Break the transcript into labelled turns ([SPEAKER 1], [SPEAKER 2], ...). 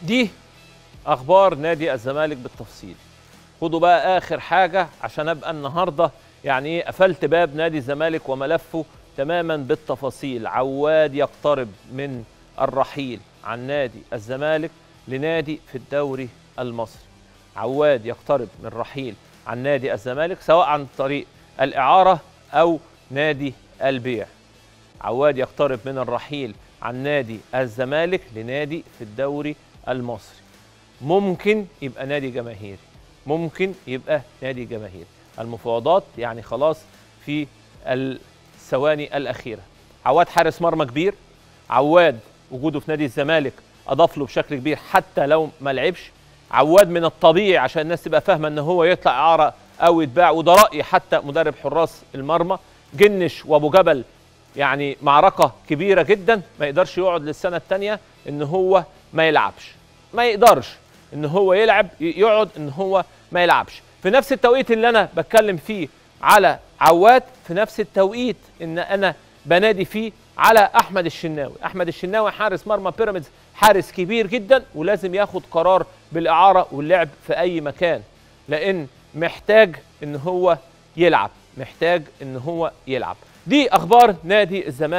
[SPEAKER 1] دي اخبار نادي الزمالك بالتفصيل خدوا بقى اخر حاجه عشان ابقى النهارده يعني ايه قفلت باب نادي الزمالك وملفه تماما بالتفاصيل عواد يقترب من الرحيل عن نادي الزمالك لنادي في الدوري المصري عواد يقترب من الرحيل عن نادي الزمالك سواء عن طريق الاعاره او نادي البيع عواد يقترب من الرحيل عن نادي الزمالك لنادي في الدوري المصري ممكن يبقى نادي جماهيري ممكن يبقى نادي جماهيري المفاوضات يعني خلاص في الثواني الأخيرة عواد حارس مرمى كبير عواد وجوده في نادي الزمالك أضاف له بشكل كبير حتى لو ما لعبش عواد من الطبيعي عشان الناس تبقى فاهمة ان هو يطلع إعارة أو يتباع وده رأي حتى مدرب حراس المرمى جنش وأبو جبل يعني معركة كبيرة جدا ما يقدرش يقعد للسنة الثانية ان هو ما يلعبش ما يقدرش ان هو يلعب يقعد ان هو ما يلعبش في نفس التوقيت اللي انا بتكلم فيه على عواد في نفس التوقيت ان انا بنادي فيه على احمد الشناوي احمد الشناوي حارس مرمى بيراميدز حارس كبير جدا ولازم ياخد قرار بالاعاره واللعب في اي مكان لان محتاج ان هو يلعب محتاج ان هو يلعب دي اخبار نادي الزمالك